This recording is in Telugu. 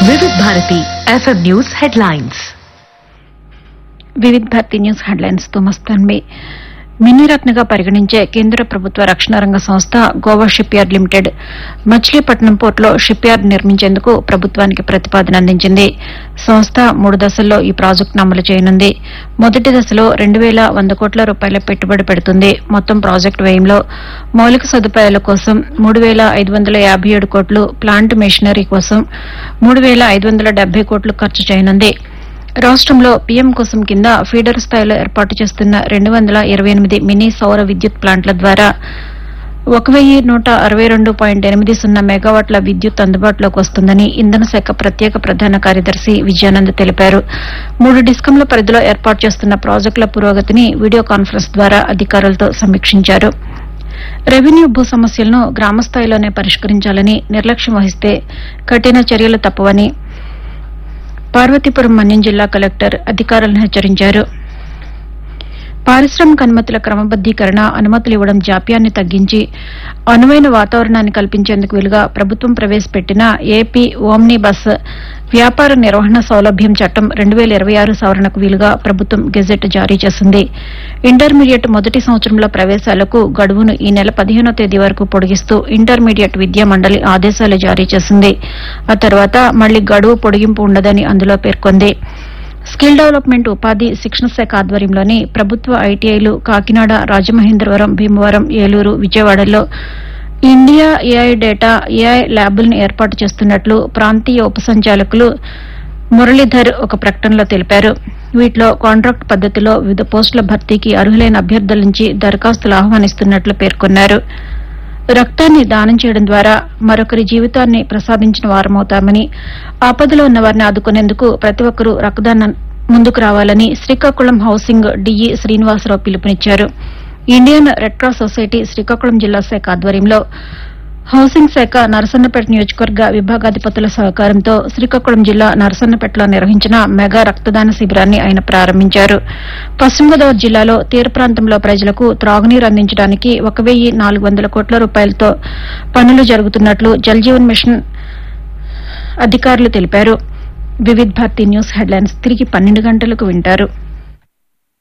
వివిధ Bharati FM news headlines Vividh Bharati news headlines తో మస్తాన్వి మినీరత్నగా పరిగణించే కేంద్ర ప్రభుత్వ రక్షణ రంగ సంస్థ Goa shipyard limited Machilipatnam పోర్టులో షిప్ యార్డ్ నిర్మించేందుకు ప్రభుత్వానికి ప్రతిపాదన అందించింది సంస్థ మూడు దశల్లో ఈ ప్రాజెక్టును అమలు చేయనుంది మొదటి దశలో రెండు వేల వంద కోట్ల రూపాయల పెట్టుబడి పెడుతుంది మొత్తం ప్రాజెక్టు వ్యయంలో మౌలిక సదుపాయాల కోసం మూడు వేల ఐదు వందల యాభై ఏడు కోట్లు ప్లాంట్ మెషినరీ కోసం మూడు వేల ఐదు వందల డెబ్బై కోట్లు ఖర్చు చేయనుంది రాష్ట్రంలో పీఎం కోసం కింద ఫీడర్ స్థాయిలో ఏర్పాటు చేస్తున్న రెండు వందల ఇరవై ఎనిమిది మినీ సౌర విద్యుత్ ప్లాంట్ల ద్వారా ఒక వెయ్యి నూట అరవై రెండు పాయింట్ ఎనిమిది సున్నా మెగావాట్ల విద్యుత్ అందుబాటులోకి వస్తుందని ఇంధన శాఖ ప్రత్యేక ప్రధాన కార్యదర్శి విజయానంద్ తెలిపారు మూడు డిస్కంల పరిధిలో ఏర్పాటు చేస్తున్న ప్రాజెక్టుల పురోగతిని వీడియో కాన్ఫరెన్స్ ద్వారా అధికారులతో సమీక్షించారు రెవెన్యూ భూ సమస్యలను గ్రామస్థాయిలోనే పరిష్కరించాలని నిర్లక్ష్యం వహిస్తే కఠిన చర్యలు తప్పవని పార్వతీపురం మన్యం జిల్లా కలెక్టర్ అధికారులను హెచ్చరించారు పారిశ్రామిక అనుమతుల క్రమబద్దీకరణ అనుమతులు ఇవ్వడం జాప్యాన్ని తగ్గించి అనువైన వాతావరణాన్ని కల్పించేందుకు వీలుగా ప్రభుత్వం ప్రవేశపెట్టిన ఏపీ ఓమ్ని బస్ వ్యాపార నిర్వహణ సౌలభ్యం చట్టం రెండు వేల ఇరవై ఆరు సవరణకు వీలుగా ప్రభుత్వం గెజెట్ జారీ చేసింది ఇంటర్మీడియట్ మొదటి సంవత్సరంలో ప్రవేశాలకు గడువును ఈ నెల పదిహేనో తేదీ వరకు పొడిగిస్తూ ఇంటర్మీడియట్ విద్యా మండలి ఆదేశాలు జారీ చేసింది ఆ తర్వాత మళ్లీ గడువు పొడిగింపు ఉండదని అందులో పేర్కొంది స్కిల్ డెవలప్మెంట్ ఉపాధి శిక్షణ శాఖ ఆధ్వర్యంలోని ప్రభుత్వ ఐటీఐలు కాకినాడ రాజమహేంద్రవరం భీమవరం ఏలూరు విజయవాడలో ఇండియా ఏఐ డేటా ఏఐ ల్యాబులను ఏర్పాటు చేస్తున్నట్లు ప్రాంతీయ ఉప సంచాలకులు మురళీధర్ ఒక ప్రకటనలో తెలిపారు వీటిలో కాంట్రాక్ట్ పద్దతిలో వివిధ పోస్టుల భర్తీకి అర్హులైన అభ్యర్థుల నుంచి దరఖాస్తులు ఆహ్వానిస్తున్నట్లు పేర్కొన్నారు రక్తాన్ని దానం చేయడం ద్వారా మరొకరి జీవితాన్ని ప్రసాదించిన వారమవుతామని ఆపదలో ఉన్న వారిని ఆదుకునేందుకు ప్రతి ఒక్కరూ రక్తదానం ముందుకు రావాలని శ్రీకాకుళం హౌసింగ్ డిఈ శ్రీనివాసరావు పిలుపునిచ్చారు Indian red cross society Srikakulam జిల్లా శాఖ ఆధ్వర్యంలో హౌసింగ్ శాఖ నరసన్నపేట నియోజకవర్గ విభాగాధిపతుల సహకారంతో శ్రీకాకుళం జిల్లా నరసన్నపేటలో నిర్వహించిన మెగా రక్తదాన శిబిరాన్ని ఆయన ప్రారంభించారు పశ్చిమ గోదావరి జిల్లాలో తీర ప్రాంతంలో ప్రజలకు త్రాగునీరు అందించడానికి ఒక వెయ్యి నాలుగు వందల కోట్ల రూపాయలతో పనులు జరుగుతున్నట్లు జల్ జీవన్ మిషన్ అధికారులు తెలిపారు వివిధ్ భారతి న్యూస్ హెడ్లైన్స్ తిరిగి పన్నెండు గంటలకు వింటారు